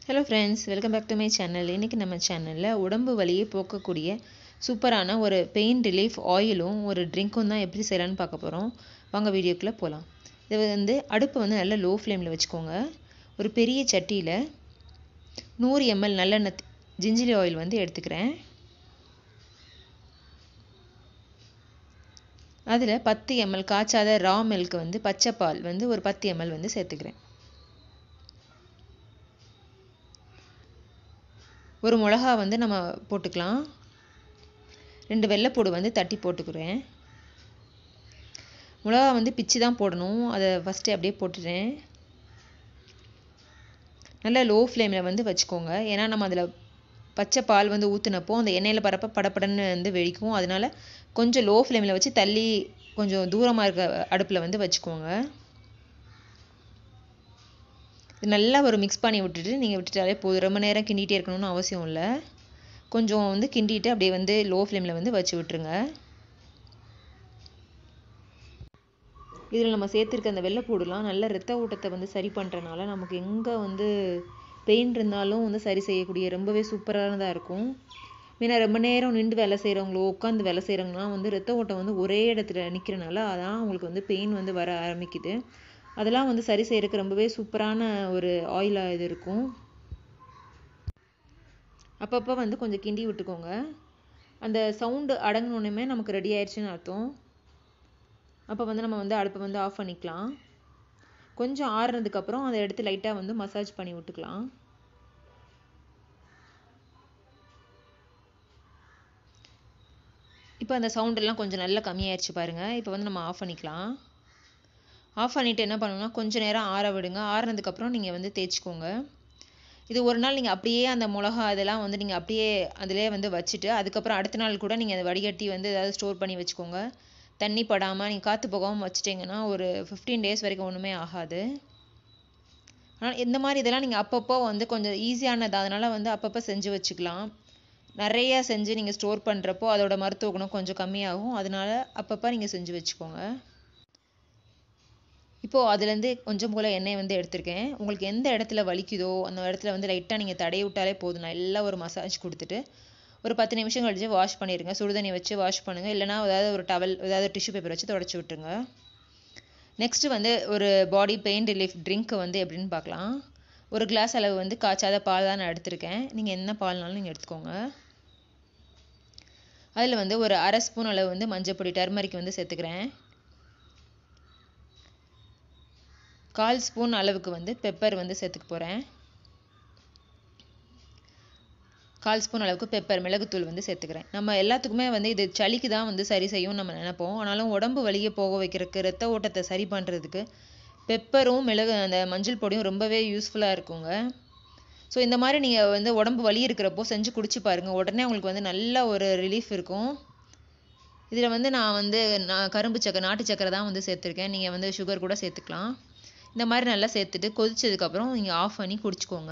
hello friends welcome back to my channel இன்றைக்கி நம்ம சேனலில் உடம்பு வலியை போக்கக்கூடிய சூப்பரான ஒரு பெயின் ரிலீஃப் ஆயிலும் ஒரு ட்ரிங்க்கும் தான் எப்படி செய்யலான்னு பார்க்க போகிறோம் வாங்க வீடியோக்குள்ளே போகலாம் இது வந்து அடுப்பு வந்து நல்ல லோ ஃப்ளேமில் வச்சுக்கோங்க ஒரு பெரிய சட்டியில் நூறு எம்எல் நல்லெண்ணெய் ஜிஞ்சிலி ஆயில் வந்து எடுத்துக்கிறேன் அதில் பத்து எம்எல் காய்ச்சாத ரா மில்க் வந்து பச்சை பால் வந்து ஒரு பத்து எம்எல் வந்து சேர்த்துக்கிறேன் ஒரு மிளகா வந்து நம்ம போட்டுக்கலாம் ரெண்டு வெள்ளைப்பூடு வந்து தட்டி போட்டுக்கிறேன் மிளகா வந்து பிச்சு தான் போடணும் அதை ஃபஸ்ட்டு அப்படியே போட்டுறேன் நல்லா லோ ஃப்ளேமில் வந்து வச்சுக்கோங்க ஏன்னா நம்ம அதில் பச்சை பால் வந்து ஊற்றுனப்போ அந்த எண்ணெயில் பரப்ப படப்படன்னு வந்து வெடிக்கும் அதனால கொஞ்சம் லோ ஃப்ளேமில் வச்சு தள்ளி கொஞ்சம் தூரமாக இருக்க அடுப்பில் வந்து வச்சுக்கோங்க இது நல்லா ஒரு மிக்ஸ் பண்ணி விட்டுட்டு நீங்கள் விட்டுட்டாலே போதும் ரொம்ப நேரம் கிண்டிகிட்டே இருக்கணும்னு அவசியம் இல்லை கொஞ்சம் வந்து கிண்டிட்டு அப்படியே வந்து லோ ஃப்ளேமில் வந்து வச்சு விட்டுருங்க இதில் நம்ம சேர்த்துருக்க அந்த வெள்ளைப்பூடுலாம் நல்ல ரத்த ஓட்டத்தை வந்து சரி பண்ணுறனால நமக்கு எங்கே வந்து பெயின் இருந்தாலும் வந்து சரி செய்யக்கூடிய ரொம்பவே சூப்பரானதாக இருக்கும் ஏன்னா ரொம்ப நேரம் நின்று வேலை செய்கிறவங்களோ உட்காந்து வேலை செய்கிறவங்களாம் வந்து ரத்த ஓட்டம் வந்து ஒரே இடத்துல நிற்கிறனால அதான் அவங்களுக்கு வந்து பெயின் வந்து வர ஆரம்பிக்குது அதெல்லாம் வந்து சரி செய்யறதுக்கு ரொம்பவே சூப்பரான ஒரு ஆயிலாக இது இருக்கும் அப்பப்போ வந்து கொஞ்சம் கிண்டி விட்டுக்கோங்க அந்த சவுண்டு அடங்கினோடனே நமக்கு ரெடி ஆயிடுச்சுன்னு அர்த்தம் அப்போ வந்து நம்ம வந்து அடுப்பை வந்து ஆஃப் பண்ணிக்கலாம் கொஞ்சம் ஆறுனதுக்கப்புறம் அதை எடுத்து லைட்டாக வந்து மசாஜ் பண்ணி விட்டுக்கலாம் இப்போ அந்த சவுண்டெல்லாம் கொஞ்சம் நல்லா கம்மியாயிடுச்சு பாருங்கள் இப்போ வந்து நம்ம ஆஃப் பண்ணிக்கலாம் ஆஃப் பண்ணிவிட்டு என்ன பண்ணணும்னா கொஞ்சம் நேரம் ஆற விடுங்க ஆறுனதுக்கப்புறம் நீங்கள் வந்து தேய்ச்சிக்கோங்க இது ஒரு நாள் நீங்கள் அப்படியே அந்த மிளகா இதெல்லாம் வந்து நீங்கள் அப்படியே அதிலே வந்து வச்சுட்டு அதுக்கப்புறம் அடுத்த நாள் கூட நீங்கள் அதை வடிகட்டி வந்து ஏதாவது ஸ்டோர் பண்ணி வச்சுக்கோங்க தண்ணி படாமல் நீங்கள் காற்று போகாமல் வச்சிட்டிங்கன்னா ஒரு ஃபிஃப்டீன் டேஸ் வரைக்கும் ஒன்றுமே ஆகாது ஆனால் இந்த மாதிரி இதெல்லாம் நீங்கள் அப்பப்போ வந்து கொஞ்சம் ஈஸியானது அதனால் வந்து அப்பப்போ செஞ்சு வச்சுக்கலாம் நிறைய செஞ்சு நீங்கள் ஸ்டோர் பண்ணுறப்போ அதோட மருத்துவ குணம் கொஞ்சம் கம்மியாகும் அதனால அப்பப்போ நீங்கள் செஞ்சு வச்சுக்கோங்க இப்போது அதுலேருந்து கொஞ்சம் போல் எண்ணெய் வந்து எடுத்திருக்கேன் உங்களுக்கு எந்த இடத்துல வலிக்குதோ அந்த இடத்துல வந்து லைட்டாக நீங்கள் தடவி விட்டாலே போதும் நல்லா ஒரு மசாஜ் கொடுத்துட்டு ஒரு பத்து நிமிஷம் கழிச்சு வாஷ் பண்ணிடுங்க சுடுதண்ணி வச்சு வாஷ் பண்ணுங்கள் இல்லைனா ஏதாவது ஒரு டவல் ஏதாவது டிஷ்யூ பேப்பர் வச்சு தொடச்சி விட்டுருங்க நெக்ஸ்ட்டு வந்து ஒரு பாடி பெயின் ரிலீஃப் ட்ரிங்க் வந்து எப்படின்னு பார்க்கலாம் ஒரு கிளாஸ் அளவு வந்து காய்ச்சாத பால் தான் நான் எடுத்திருக்கேன் நீங்கள் என்ன பால்னாலும் நீங்கள் எடுத்துக்கோங்க அதில் வந்து ஒரு அரை ஸ்பூன் அளவு வந்து மஞ்சப்பொடி டர்மரிக் வந்து சேர்த்துக்கிறேன் கால் ஸ்பூன் அளவுக்கு வந்து பெப்பர் வந்து சேர்த்துக்க போகிறேன் கால் ஸ்பூன் அளவுக்கு பெப்பர் மிளகுத்தூள் வந்து சேர்த்துக்கிறேன் நம்ம எல்லாத்துக்குமே வந்து இது சளிக்கு தான் வந்து சரி செய்யும் நம்ம நினைப்போம் ஆனாலும் உடம்பு வலியை போக வைக்கிறதுக்கு ரத்த ஓட்டத்தை சரி பண்ணுறதுக்கு பெப்பரும் மிளகு அந்த மஞ்சள் பொடியும் ரொம்பவே யூஸ்ஃபுல்லாக இருக்குங்க ஸோ இந்த மாதிரி நீங்கள் வந்து உடம்பு வலி இருக்கிறப்போ செஞ்சு குடிச்சு பாருங்கள் உடனே உங்களுக்கு வந்து நல்ல ஒரு ரிலீஃப் இருக்கும் இதில் வந்து நான் வந்து நான் கரும்பு சக்கரை நாட்டு சக்கரை தான் வந்து சேர்த்துருக்கேன் நீங்கள் வந்து சுகர் கூட சேர்த்துக்கலாம் இந்த மாதிரி நல்லா சேர்த்துட்டு கொதிச்சதுக்கப்புறம் நீங்கள் ஆஃப் பண்ணி குடிச்சிக்கோங்க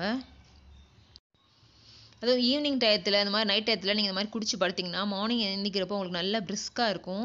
அதுவும் ஈவினிங் டயத்தில் இந்த மாதிரி நைட் டயத்தில் நீங்கள் இந்த மாதிரி குடிச்சு படுத்திங்கன்னா மார்னிங் எழுந்திக்கிறப்போ உங்களுக்கு நல்லா பிரிஸ்காக இருக்கும்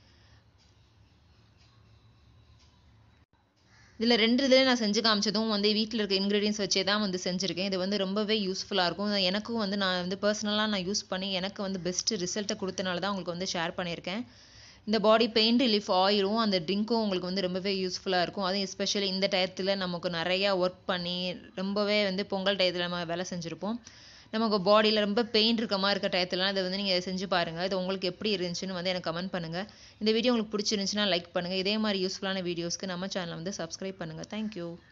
இதில் ரெண்டு இதில் நான் செஞ்சு காமிச்சதும் வந்து வீட்டில் இருக்க இன்க்ரீடியன்ஸ் வச்சே தான் வந்து செஞ்சுருக்கேன் இது வந்து ரொம்பவே யூஸ்ஃபுல்லாக இருக்கும் எனக்கும் வந்து நான் வந்து பர்சனலாக நான் யூஸ் பண்ணி எனக்கு வந்து பெஸ்ட்டு ரிசல்ட்டை கொடுத்தனால தான் உங்களுக்கு வந்து ஷேர் பண்ணியிருக்கேன் இந்த பாடி பெயின் ரிலீஃப் ஆயிலும் அந்த ட்ரிங்க்கும் உங்களுக்கு வந்து ரொம்பவே யூஸ்ஃபுல்லாக இருக்கும் அதுவும் எஸ்பெஷலி இந்த டயத்தில் நமக்கு நிறையா ஒர்க் பண்ணி ரொம்பவே வந்து பொங்கல் டயத்தில் நம்ம வேலை செஞ்சுருப்போம் நமக்கு பாடியில் ரொம்ப பெயின் இருக்க மாதிரி இருக்க டயத்துலலாம் இதை வந்து நீங்கள் செஞ்சு பாருங்கள் இது உங்களுக்கு எப்படி இருந்துச்சுன்னு வந்து எனக்கு கமெண்ட் பண்ணுங்கள் இந்த வீடியோ உங்களுக்கு பிடிச்சிருந்துச்சுன்னா லைக் பண்ணுங்கள் இதே மாதிரி யூஸ்ஃபுல்லான வீடியோஸ்க்கு நம்ம சேனலை வந்து சப்ஸ்கிரைப் பண்ணுங்கள் தேங்க்யூ